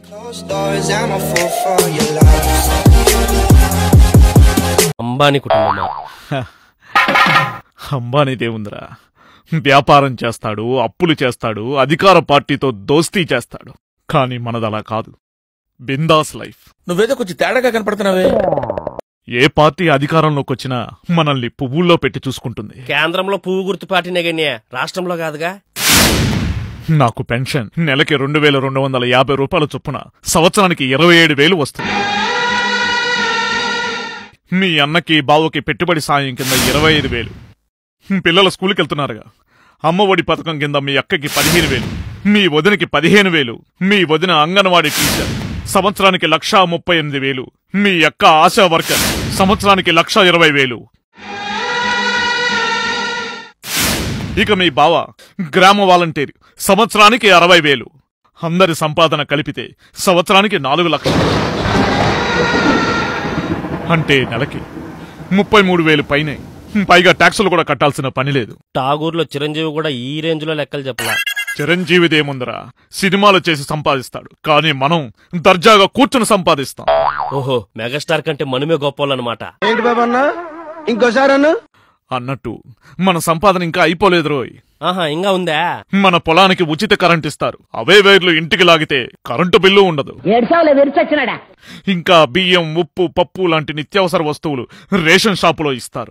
Closed doors, I'm a fool for your love. Ambani కుటుంబమా అంబానీదేముందిరా వ్యాపారం చేస్తాడు అప్పులు చేస్తాడు అధికార పార్టీతో దోస్తీ చేస్తాడు కానీ మనదలా కాదు బిందాస్ లైఫ్ నువ్వేదో కొంచెం తేడాగా కనపడుతున్నావే ఏ పార్టీ అధికారంలోకి వచ్చినా మనల్ని పువ్వుల్లో పెట్టి చూసుకుంటుంది కేంద్రంలో పువ్వు గుర్తు పార్టీనే గన్యా రాష్ట్రంలో కాదుగా నాకు పెన్షన్ నెలకి రెండు వేల రెండు వందల యాభై రూపాయల చొప్పున సంవత్సరానికి ఇరవై ఏడు వేలు వస్తుంది మీ అన్నకి బావకి పెట్టుబడి సాయం కింద ఇరవై ఐదు వేలు పిల్లల స్కూల్కి వెళ్తున్నారుగా అమ్మఒడి పథకం కింద మీ అక్కకి పదిహేను వేలు మీ వదినకి పదిహేను వేలు మీ వదిన అంగన్వాడీ టీచర్ సంవత్సరానికి లక్షా ముప్పై ఎనిమిది వేలు మీ అక్క ఆశా వర్కర్ సంవత్సరానికి లక్షా ఇరవై వేలు ఇక మీ బావ గ్రామ వాలంటీర్ సంవత్సరానికి అరవై వేలు అందరి సంపాదన కలిపితే సంవత్సరానికి నాలుగు లక్షలు అంటే నెలకి ముప్పై మూడు వేలు పైనే పైగా ట్యాక్సులు కూడా కట్టాల్సిన పని లేదు టాగూర్లో చిరంజీవి కూడా ఈ రేంజ్ లో లెక్కలు చెప్పలా చిరంజీవిదేముందరా సినిమాలు చేసి సంపాదిస్తాడు కానీ మనం దర్జాగా కూర్చుని సంపాదిస్తాం ఓహో మెగాస్టార్ కంటే మనమే గొప్పోళ్ళనమాట ఏంటి బాబా అన్న ఇంకోసారి అన్న అన్నట్టు మన సంపాదన ఇంకా అయిపోలేదు రోయ్ ఆహా ఇంకా ఉందా మన పొలానికి ఉచిత కరెంట్ ఇస్తారు అవే వైర్లు ఇంటికి లాగితే కరెంటు బిల్లు ఉండదు ఏడ్సావులే విరిచొచ్చినాడా ఇంకా బియ్యం ఉప్పు పప్పు లాంటి నిత్యావసర వస్తువులు రేషన్ షాపులో ఇస్తారు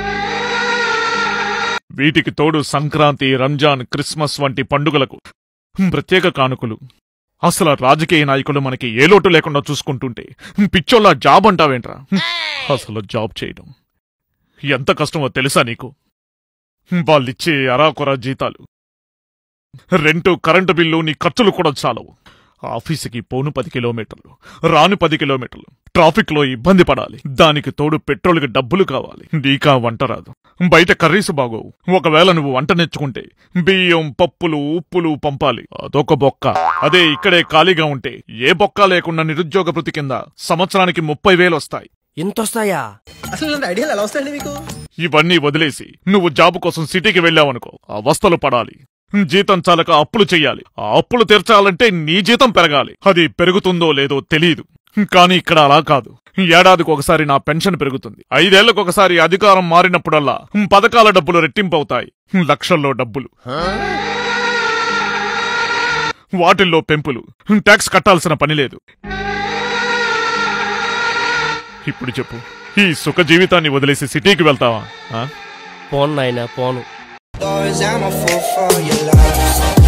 వీటికి తోడు సంక్రాంతి రంజాన్ క్రిస్మస్ వంటి పండుగలకు ప్రత్యేక కానుకలు అసలు ఆ రాజకీయ నాయకులు మనకి ఏ లోటు లేకుండా చూసుకుంటుంటే పిచ్చోళ్ళ జాబ్ అంటావేంట్రా అసలు జాబ్ చేయడం ఎంత కష్టమో తెలుసా నీకు వాళ్ళిచ్చే అరాకొరా జీతాలు రెంటు కరెంటు బిల్లు నీ ఖర్చులు కూడా చాలవు ఆఫీసుకి పోను పది కిలోమీటర్లు రాను పది కిలోమీటర్లు ట్రాఫిక్ లో ఇబ్బంది పడాలి దానికి తోడు పెట్రోల్కి డబ్బులు కావాలి నీకా వంట రాదు బయట కర్రీస్ బాగోవు ఒకవేళ నువ్వు వంట నేర్చుకుంటే బియ్యం పప్పులు ఉప్పులు పంపాలి అదొక బొక్క అదే ఇక్కడే ఖాళీగా ఉంటే ఏ బొక్క లేకుండా నిరుద్యోగ భృతి కింద సంవత్సరానికి ముప్పై వేలు వస్తాయి ఇంతొస్తాయా అసలు ఇలాంటి ఐడియాలు ఎలా వస్తాయండి మీకు ఇవన్నీ వదిలేసి నువ్వు జాబు కోసం సిటీకి వెళ్ళావనుకో అవస్థలు పడాలి జీతం చాలక అప్పులు చెయ్యాలి ఆ అప్పులు తీర్చాలంటే నీ జీతం పెరగాలి అది పెరుగుతుందో లేదో తెలియదు కానీ ఇక్కడ అలా కాదు ఏడాదికి ఒకసారి నా పెన్షన్ పెరుగుతుంది ఐదేళ్లకు ఒకసారి అధికారం మారినప్పుడల్లా పథకాల డబ్బులు రెట్టింపవుతాయి లక్షల్లో డబ్బులు వాటిల్లో పెంపులు ట్యాక్స్ కట్టాల్సిన పని లేదు ఇప్పుడు చెప్పు ఈ సుఖ జీవితాన్ని వదిలేసి సిటీకి వెళ్తావా ఆ? పోను నాయనా పోను Doors, I'm a fool for your love.